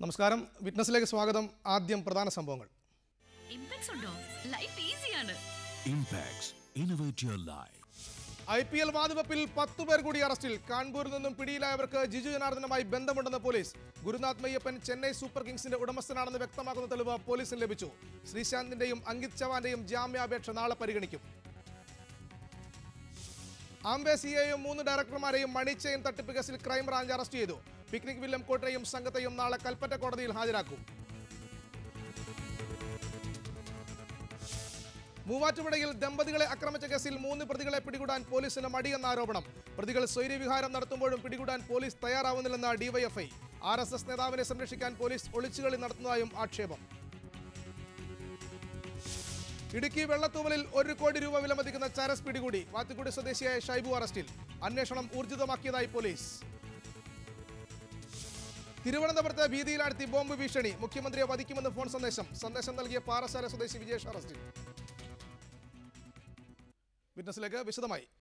നമസ്കാരം വിറ്റ്നസിലേക്ക് സ്വാഗതം ആദ്യം പ്രധാന സംഭവങ്ങൾ ഇമ്പാക്സ് ഉണ്ടോ ലൈഫ് ഈസിയാണ് Impacts. Innovate your life. I P L വാതുവെപ്പിൽ പത്തു പേർ കൂടി അറസ്റ്റിൽ കാൺപൂരിൽ നിന്നും പിടിയിലായവർക്ക് ജിജു ജനാർദ്ദനുമായി ബന്ധമുണ്ടെന്ന് പോലീസ് ഗുരുനാഥ് മയ്യപ്പൻ ചെന്നൈ സൂപ്പർ കിങ്സിന്റെ ഉടമസ്ഥനാണെന്ന് വ്യക്തമാക്കുന്ന തെളിവ് പോലീസിന് ലഭിച്ചു ശ്രീശാന്തിന്റെയും അങ്കിത് ചവാന്റെയും ജാമ്യാപേക്ഷ നാളെ പരിഗണിക്കും ആംബെ സിയെയും മൂന്ന് ഡയറക്ടർമാരെയും മണി ചെയിൻ തട്ടിപ്പ് കേസിൽ ക്രൈംബ്രാഞ്ച് അറസ്റ്റ് ചെയ്തു പിക്നിക് വില്യം കോട്ടരെയും സംഘത്തെയും നാളെ കൽപ്പറ്റ കോടതിയിൽ ഹാജരാക്കും മൂവാറ്റുപുഴയിൽ ദമ്പതികളെ ആക്രമിച്ച കേസിൽ മൂന്ന് പ്രതികളെ പിടികൂടാൻ പോലീസിന് മടിയെന്ന ആരോപണം പ്രതികൾ സ്വൈര്യവിഹാരം നടത്തുമ്പോഴും പിടികൂടാൻ പോലീസ് തയ്യാറാവുന്നില്ലെന്ന ഡിവൈഎഫ്ഐ ആർ എസ് എസ് നേതാവിനെ സംരക്ഷിക്കാൻ പോലീസ് ഒളിച്ചുകളി നടത്തുന്നതായും ആക്ഷേപം ഇടുക്കി വെള്ളത്തൂവലിൽ ഒരു കോടി രൂപ വിലമതിക്കുന്ന ചരസ് പിടികൂടി വാത്തിക്കുടി സ്വദേശിയായ ഷൈബു അറസ്റ്റിൽ അന്വേഷണം ഊർജിതമാക്കിയതായി പോലീസ് തിരുവനന്തപുരത്ത് ഭീതിയിലാഴ്ത്തി ബോംബ് ഭീഷണി മുഖ്യമന്ത്രിയെ വധിക്കുമെന്ന് ഫോൺ സന്ദേശം സന്ദേശം നൽകിയ പാറശാല സ്വദേശി വിജേഷ് അറസ്റ്റിൽ വിറ്റ്നസിലേക്ക് വിശദമായി